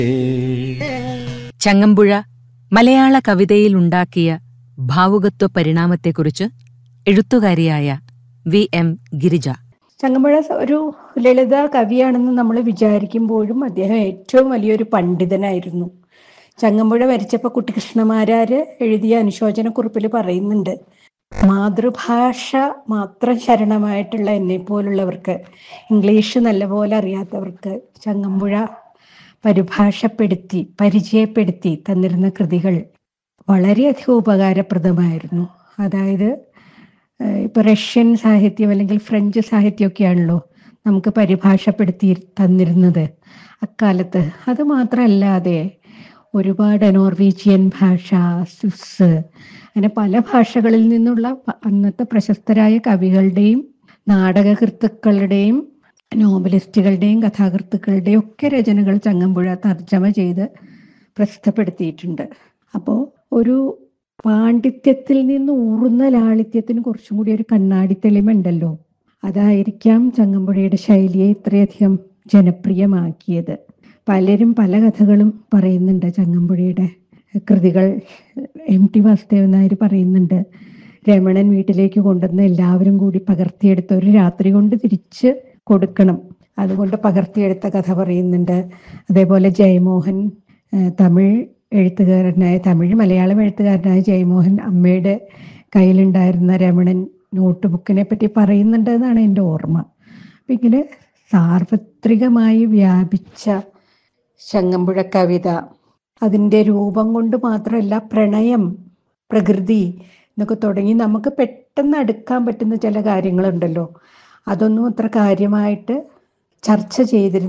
ചങ്ങമ്പുഴ മലയാള കവിതയിലുണ്ടാക്കിയ ഭാവുകത്വ പരിണാമത്തെക്കുറിച്ച് എഴുത്തുകാരിയായ വി എം ഗിരിജ ചങ്ങമ്പുഴ സ- ഒരു ലളിത കവിയാണെന്ന് നമ്മൾ വിചാരിക്കുമ്പോഴും അദ്ദേഹം ഏറ്റവും വലിയൊരു പണ്ഡിതനായിരുന്നു ചങ്ങമ്പുഴ വരച്ചപ്പോൾ കുട്ടികൃഷ്ണമാരാര് എഴുതിയ അനുശോചനക്കുറിപ്പിൽ പറയുന്നുണ്ട് മാതൃഭാഷ മാത്രം ശരണമായിട്ടുള്ള എന്നെ പോലുള്ളവർക്ക് ഇംഗ്ലീഷ് നല്ലപോലെ അറിയാത്തവർക്ക് ചങ്ങമ്പുഴ പരിഭാഷപ്പെടുത്തി പരിചയപ്പെടുത്തി തന്നിരുന്ന കൃതികൾ വളരെയധികം ഉപകാരപ്രദമായിരുന്നു അതായത് ഏഹ് ഇപ്പൊ റഷ്യൻ സാഹിത്യം അല്ലെങ്കിൽ ഫ്രഞ്ച് സാഹിത്യമൊക്കെയാണല്ലോ നമുക്ക് പരിഭാഷപ്പെടുത്തി തന്നിരുന്നത് അക്കാലത്ത് അത് മാത്രമല്ലാതെ ഒരുപാട് നോർവീജിയൻ ഭാഷ സ്വിസ് അങ്ങനെ പല ഭാഷകളിൽ നിന്നുള്ള പ- അന്നത്തെ പ്രശസ്തരായ കവികളുടെയും നാടകകൃത്തുക്കളുടെയും നോവലിസ്റ്റുകളുടെയും കഥാകൃത്തുക്കളുടെയും ഒക്കെ രചനകൾ ചങ്ങമ്പുഴ തർജ്ജമ ചെയ്ത് പ്രസിദ്ധപ്പെടുത്തിയിട്ടുണ്ട് അപ്പോൾ ഒരു പാണ്ഡിത്യത്തിൽ നിന്ന് ഊറുന്ന ലാളിത്യത്തിന് കുറച്ചും കൂടി ഒരു കണ്ണാടി തെളിമുണ്ടല്ലോ അതായിരിക്കാം ചങ്ങമ്പുഴയുടെ ശൈലിയെ ഇത്രയധികം ജനപ്രിയമാക്കിയത് പലരും പല കഥകളും പറയുന്നുണ്ട് ചങ്ങമ്പുഴയുടെ കൃതികൾ എം ടി വാസുദേവൻ നായർ പറയുന്നുണ്ട് രമണൻ വീട്ടിലേക്ക് കൊണ്ടുവന്ന് എല്ലാവരും കൂടി പകർത്തിയെടുത്ത് ഒരു രാത്രി കൊണ്ട് തിരിച്ച് കൊടുക്കണം അതുകൊണ്ട് പകർത്തിയെടുത്ത കഥ പറയുന്നുണ്ട് അതേപോലെ ജയമോഹൻ ഏഹ് തമിഴ് എഴുത്തുകാരനായ തമിഴ് മലയാളം എഴുത്തുകാരനായ ജയമോഹൻ അമ്മയുടെ കയ്യിലുണ്ടായിരുന്ന രമണൻ നോട്ട് ബുക്കിനെ പറ്റി പറയുന്നുണ്ട് എന്നാണ് എൻ്റെ ഓർമ്മ അപ്പം ഇങ്ങനെ സാർവത്രികമായി വ്യാപിച്ച ചങ്ങമ്പുഴ കവിത അതിൻ്റെ രൂപം കൊണ്ട് മാത്രമല്ല പ്രണയം പ്രകൃതി എന്നൊക്കെ തുടങ്ങി നമുക്ക് പെട്ടെന്ന് അടുക്കാൻ പറ്റുന്ന ചില കാര്യങ്ങളുണ്ടല്ലോ അതൊന്നും അത്ര കാര്യമായിട്ട് ചർച്ച ചെയ്തിരുന്ന